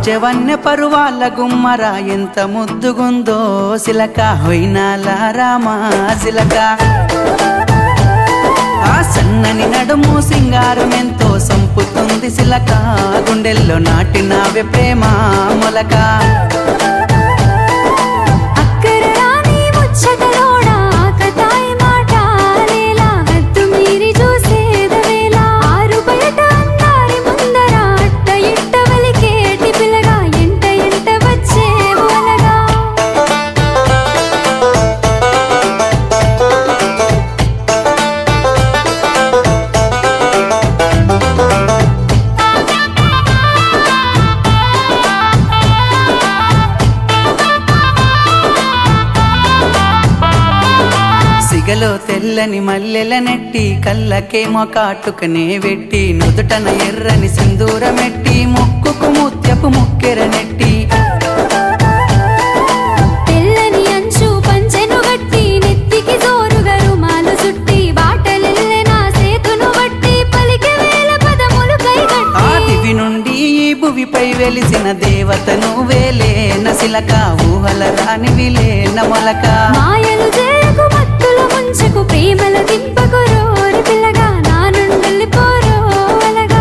జవన్య పరువాల గుమ్మరా ఎంత ముద్దుగుందో సిలక హొయినాల రామా సిలక ఆ సన్నని నడుము సింగారం ఎంతో సంపుతుంది సిలక గుండెల్లో నాటినావే ప్రేమ మొలక అక్కర రాని ముచ్చటలోడా ఆకతాయి మాట లేలా హద్దు మీరి చూసేదవేలా ఆరు బయట అందారి ముందర అట్ట ఇట్ట వలికేటి పిల్లగా ఎంట ఎంట వచ్చేవు అనగా సిగలో తెల్లని మల్లెల నెట్టి కళ్ళకేమో కాటుకనే వెట్టి నుదుటన ఎర్రని సింధూరమెట్టి ముక్కుకు ముత్యపు ముక్కెర నెట్టి తెల్లని అంచు పంచెను గట్టి నెత్తికి జోరుగా రుమాలు చుట్టి బాటలెల్లె నా సేతును బట్టి పలికి వేల పదములు ఆ కైగట్టి దివి నుండి ఈ భువిపై వెలిసిన దేవతను వేలే నసిలక ఊహల రానివిలే నమొలక మాయలు చేయకు మత్తుల ముంచకు ప్రేమల దింపకు రోరి పిల్లగా నా నుండి పోరో అనగా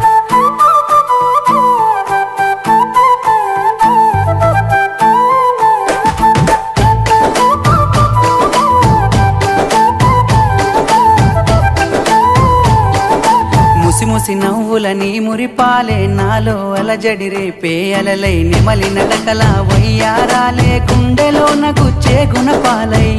ముసి ముసి నవ్వులని మురిపాలే నాలో అలజడి రేపే అలలై నిమలి నడకల వయ్యారాలే గుండెలోన గుచ్చే గుణపాలై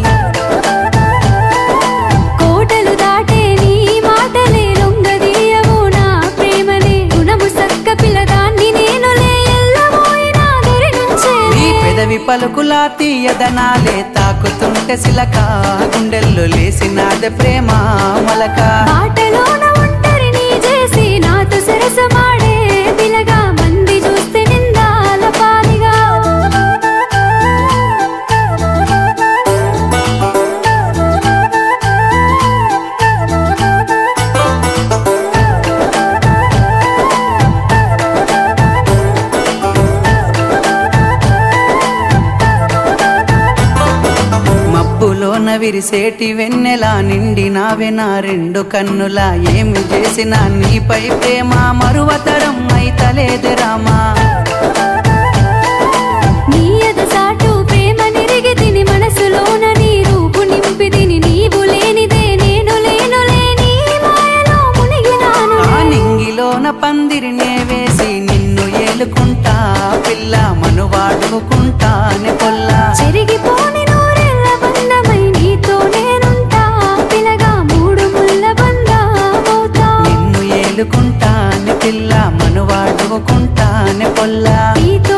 కోటలు దాటే నీ మాటలే లొంగదీయవు నా ప్రేమనే గుణము సక్క పిల్లదాన్ని నేనులే ఎల్లబోయినా దరి నుంచే నీ పెదవి పలుకులా తీయదనాలే తాకుతుంటే సిలక గుండెల్లో లేసినాద ప్రేమ మొలక బాటలోన ఒంటరిని చేసి నాతో సరసమాడే పిలగా మంది చూస్తే నిందాల పాలిగా మబ్బులోన విరిసేటి వెన్నెలా నిండి నావే నా రెండు కన్నులా ఏమి చేసినా నీపై ప్రేమ మరువతరం అయితలేదే రామా నీ ఎదసాటు ప్రేమ నిరిగి తిని మనసులోన నీ రూపు నింపి తిని నీవు లేనిదే నేను లేనులే నీ మాయలో మునిగినాను ఆ నింగిలోన పందిరినే వేసి నిన్ను ఏలుకుంటా పిల్ల మనువాడుకుంటానే పొల్లా చెరిగిపోని నూరెళ్ళ బంధమై నీతో నేనుంటా పిలగా మూడు ముళ్ళ బంధమవుతా నిన్ను ఏలుకుంటానే పిల్ల మనువాడుకుంటానే పొల్లా నీతో